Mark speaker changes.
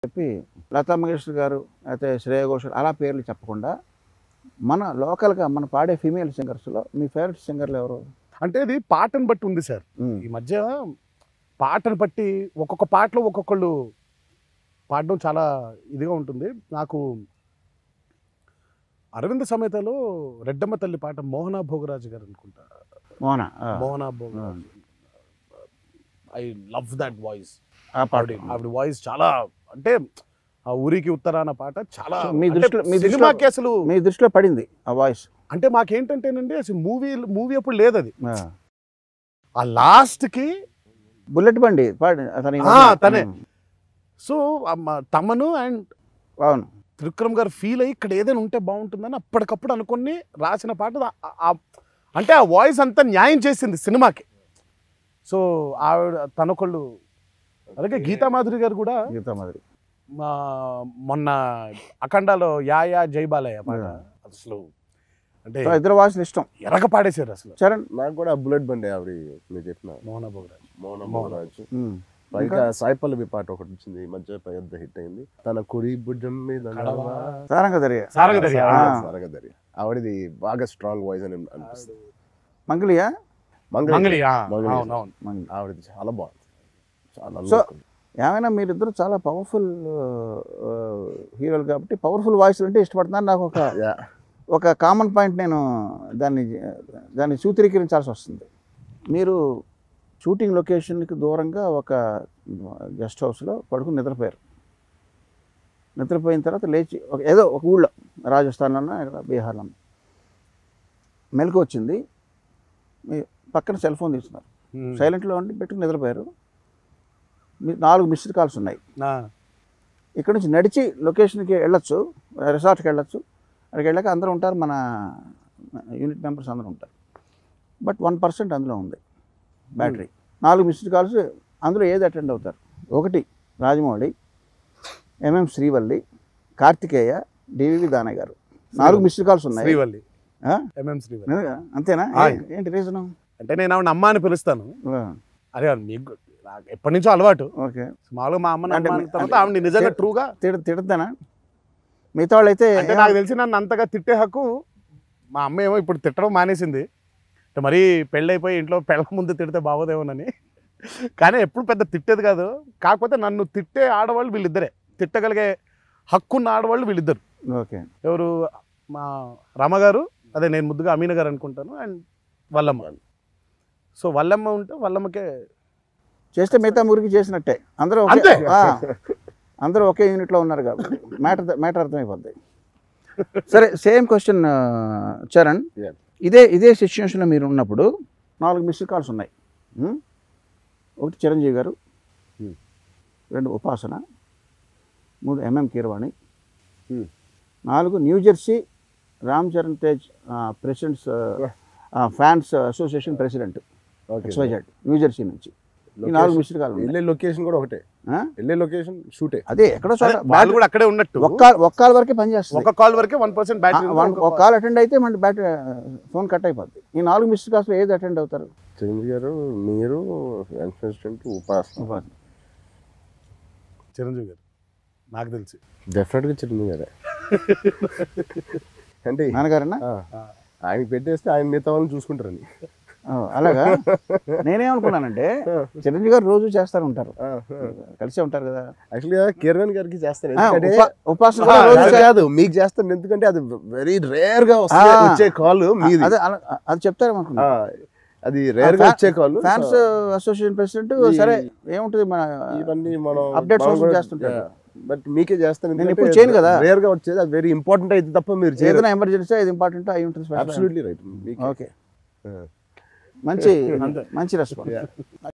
Speaker 1: చెప్పి లతా మంగేష్కర్ గారు అయితే శ్రేయ ఘోషల్ అలా పేర్లు చెప్పకుండా మన లోకల్గా మన పాడే ఫీమేల్ సింగర్స్లో మీ ఫేవరెట్ సింగర్లు ఎవరు
Speaker 2: అంటే ఇది పాటను బట్టి ఉంది సార్
Speaker 1: ఉమ్,
Speaker 2: ఈ మధ్య పాటను బట్టి ఒక్కొక్క పాటలో ఒక్కొక్కళ్ళు పాడడం చాలా ఇదిగా ఉంటుంది నాకు అరవింద సమేతలో రెడ్డమ్మ తల్లి పాట మోహనా భోగరాజు గారు అనుకుంటా
Speaker 1: మోహన ఆ,
Speaker 2: Mohana Bhogaraju I love that voice
Speaker 1: ఆ పాట
Speaker 2: ఆవిడ ఆవిడ వాయిస్ చాలా అంటే ఆ ఊరికి ఉత్తరాన పాట చాలా
Speaker 1: సో మీ
Speaker 2: అంటే
Speaker 1: దృష్టిలో- మీ దృష్టిలో-
Speaker 2: సినిమాకి అసలు
Speaker 1: మీ దృష్టిలో పడింది ఆ వాయిస్
Speaker 2: అంటే మాకేంటంటేనండి అసలు మూవీ మూవీ అప్పుడు లేదు అది ఆ లాస్ట్ కి
Speaker 1: బుల్లెట్ బండి పాడి అతని
Speaker 2: ఆ, తనే. సో తమను అండ్
Speaker 1: అవును
Speaker 2: త్రివిక్రమ్ గారు ఫీల్ అయ్యి ఇక్కడ ఏదైనా ఉంటే బాగుంటుందని అప్పటికప్పుడు అనుకుని రాసిన పాట ఆ- ఆ- అంటే ఆ వాయిస్ అంతా న్యాయం చేసింది సినిమాకి సో ఆవిడ తనొకళ్ళు అలాగే గీతా మాధురి గారు కూడా
Speaker 1: గీతా మాదిరి
Speaker 2: మా మొన్న అఖండాలో యా యా జై బాలయ్య పాట అసలు అంటే
Speaker 1: సో ఇద్దరు వాయిస్లు ఇష్టం
Speaker 2: ఎరగ పాడేశారు అసలు
Speaker 1: చరణ్
Speaker 3: నాకు కూడా బుల్లెట్ బండి ఆవిడ మీరు చెప్పిన
Speaker 2: మోహన భోగరాజ్
Speaker 3: మౌన
Speaker 2: మౌన.
Speaker 3: మోహరాజు
Speaker 1: ఉమ్.
Speaker 3: ఇంకా సాయి పల్లవి పాట ఒకటి వచ్చింది ఈ మధ్య పెద్ద హిట్ అయింది తన కుడి భుజం మీద
Speaker 2: కడవ.
Speaker 1: సారంగ దర్య
Speaker 2: సారంగధరి, ఆ.
Speaker 3: సరగదరి ఆవిడది బాగా స్ట్రాంగ్ వాయిస్ అని అనిపిస్తుంది
Speaker 1: మంగళియా
Speaker 3: మంగళ
Speaker 2: మంగళి ఆ,
Speaker 3: మంగళి.
Speaker 2: అవును అవును
Speaker 1: మంగళి
Speaker 3: ఆవిడది చాలా బాగుంది చాలా
Speaker 1: సో-
Speaker 3: look ఉంది.
Speaker 1: ఏమైనా మీరిద్దరు చాలా పవర్ఫుల్ హీరోలు కాబట్టి పవర్ఫుల్ వాయిస్ అంటే ఇష్టపడుతున్నారు నాకు ఒక
Speaker 3: Yeah.
Speaker 1: ఒక కామన్ పాయింట్ నేను దాన్ని దాన్ని సూత్రీకరించాల్సి వస్తుంది మీరు షూటింగ్ లొకేషన్కి దూరంగా ఒక గెస్ట్ హౌస్లో పడుకుని నిద్రపోయారు నిద్రపోయిన తర్వాత లేచి ఒక ఏదో ఒక ఊళ్ళో రాజస్థాన్లోనో ఇక్కడ బీహార్లో మెలకు వచ్చింది మీ పక్కన సెల్ ఫోన్ తీసుకున్నారు
Speaker 2: ఉమ్.
Speaker 1: సైలెంట్లో ఉండి పెట్టుకుని నిద్రపోయారు మీ నాలుగు మిస్డ్ కాల్స్ ఉన్నాయి
Speaker 2: ఆ,
Speaker 1: ఇక్కడ నుంచి నడిచి లొకేషన్కి వెళ్ళొచ్చు రిసార్ట్కి వెళ్ళొచ్చు అక్కడికి వెళ్ళాక అందరూ ఉంటారు మన యూనిట్ మెంబర్స్ అందరూ ఉంటారు బట్ వన్ పర్సెంట్ అందులో ఉంది బ్యాటరీ నాలుగు మిస్డ్ కాల్స్ అందులో ఏది అటెండ్ అవుతారు ఒకటి రాజమౌళి ఎంఎం శ్రీవల్లి కార్తికేయ డివివి దానయ్య గారు నాలుగు మిస్డ్ కాల్స్ ఉన్నాయి
Speaker 2: శ్రీవల్లి
Speaker 1: ఆ?
Speaker 2: ఎంఎం శ్రీవల్లి
Speaker 1: నిజంగా? అంతేనా
Speaker 2: ఆయ్.
Speaker 1: ఏ- ఏంటి రీజను
Speaker 2: అంటే నేను ఆవిడ అమ్మ అని పిలుస్తాను అదే మీకు నాకు ఎప్పటి నుంచో అలవాటు
Speaker 1: ఓకే
Speaker 2: మామూలుగా మా అమ్మని
Speaker 1: అంటే
Speaker 2: అమ్మ
Speaker 1: మీ-
Speaker 2: అన్న తర్వాత
Speaker 1: అంటే
Speaker 2: ఆవిడ నిజంగా
Speaker 1: తే-
Speaker 2: ట్రూగా
Speaker 1: తిడ తిడతానా మిగతా వాళ్ళు అయితే
Speaker 2: అంటే నాకు తెలిసి నన్ను అంతగా తిట్టే హక్కు మా అమ్మ ఏమో ఇప్పుడు తిట్టడం మానేసింది అంటే మరీ పెళ్ళైపోయి ఇంట్లో పెళ్ళ ముందు తిడితే బాగోదేమోనని కానీ ఎప్పుడు పెద్ద తిట్టేది కాదు కాకపోతే నన్ను తిట్టే ఆడవాళ్ళు వీళ్ళిద్దరే తిట్టగలిగే హక్కున్న ఆడవాళ్ళు వీళ్ళిద్దరు
Speaker 1: ఓకే
Speaker 2: ఎవరు మా రమగారు అదే నేను ముద్దుగా అమీన గారు అనుకుంటాను అండ్ వల్లమ్మ సో వల్లమ్మ ఉంటే వల్లమ్మకే
Speaker 1: చేస్తే మిగతా మురికి చేసినట్టే అందరూ ఒకే-
Speaker 2: అంతే.
Speaker 1: ఆ, అందరూ ఒకే యూనిట్లో ఉన్నారు కాబట్టి మ్యాటర్ మ్యాటర్ అర్థమైపోద్ది సరే సేమ్ క్వశ్చన్ చరణ్
Speaker 3: Yeah.
Speaker 1: ఇదే ఇదే సిచ్యువేషన్లో మీరు ఉన్నప్పుడు నాలుగు మిస్డ్ కాల్స్ ఉన్నాయి ఉం? ఒకటి చిరంజీవి గారు
Speaker 3: Hmm.
Speaker 1: రెండు ఉపాసన మూడు ఎంఎం కీరవాణి
Speaker 3: Hmm.
Speaker 1: నాలుగు New Jersey Ram Charan Tej presidents fans association president
Speaker 3: Okay.
Speaker 1: XYZ New Jersey నుంచి ఈ నాలుగు మిస్డ్ కాల్ ఉన్నాయి
Speaker 3: వెళ్ళే లొకేషన్ కూడా ఒకటే
Speaker 1: ఆ?
Speaker 3: వెళ్ళే లొకేషన్ షూటే
Speaker 1: అదే ఎక్కడో చోట
Speaker 2: వాళ్ళు కూడా అక్కడే ఉన్నట్టు
Speaker 1: ఒక్క ఒక్క కాల్ వరకే పనిచేస్తుంది
Speaker 2: ఒక కాల్ వరకే వన్ పర్సెంట్ బ్యాటరీ
Speaker 1: ఆ, వన్- ఒక కాల్ అటెండ్ అయితే మళ్ళీ బ్యాటరీ ఫోన్ కట్ అయిపోద్ది ఈ నాలుగు మిస్డ్ కాల్స్ ఏది అటెండ్ అవుతారు
Speaker 3: చిరంజీవి గారు మీరు ప్రెసిడెంట్ ఉపాసన
Speaker 2: చిరంజీవి గారు నాకు తెలిసి
Speaker 3: డెఫినెట్గా చిరంజీవి గారే అంటే
Speaker 1: నాన్నగారన్నా
Speaker 3: ఆ, ఆయనకి పెట్టేస్తే ఆయన మిగతా వాళ్ళని చూసుకుంటారని
Speaker 1: ఓ, అలాగా నేనేమనుకున్నానంటే చిరంజీవి గారు రోజు చేస్తారు ఉంటారు కలిసే ఉంటారు కదా
Speaker 3: యాక్చువల్గా కిరణ్ గారికి చేస్తాను
Speaker 1: ఆ,
Speaker 3: ఎందుకంటే
Speaker 1: ఉపా- ఉపాసన
Speaker 3: ఆ,
Speaker 1: కూడా రోజు
Speaker 3: అది
Speaker 1: చే-
Speaker 3: కాదు మీకు చేస్తాను ఎందుకంటే అది వెరీ రేర్ గా వస్తుంది
Speaker 1: ఆ.
Speaker 3: వచ్చే కాల్ మీది
Speaker 1: అదే అలా- అది చెప్తారేమనుకున్నా
Speaker 3: ఆ, అది రేర్ గా
Speaker 1: ఫ్యా-
Speaker 3: వచ్చే కాల్
Speaker 1: ఫ్యాన్స్ అసోసియేషన్ ప్రెసిడెంట్
Speaker 3: ఈ-
Speaker 1: సరే ఏముంటుంది మన
Speaker 3: ఇవన్నీ మనం
Speaker 1: updates
Speaker 3: మనం
Speaker 1: కోసం
Speaker 3: కూడా-
Speaker 1: చేస్తుంటారు.
Speaker 3: yeah. బట్ మీకే చేస్తాను
Speaker 1: నేను ఎప్పుడు చేయను కదా.
Speaker 3: రేర్ గా వచ్చేది అది వెరీ ఇంపార్టెంట్ అయితే తప్ప మీరు చేయరు
Speaker 1: ఏదైనా ఎమర్జెన్సీ ఇది ఇంపార్టెంట్ అయి ఉంటుంది special.
Speaker 3: అబ్సల్యూట్లీ రైట్
Speaker 1: ఓకే మంచి మంచి రెస్పాన్స్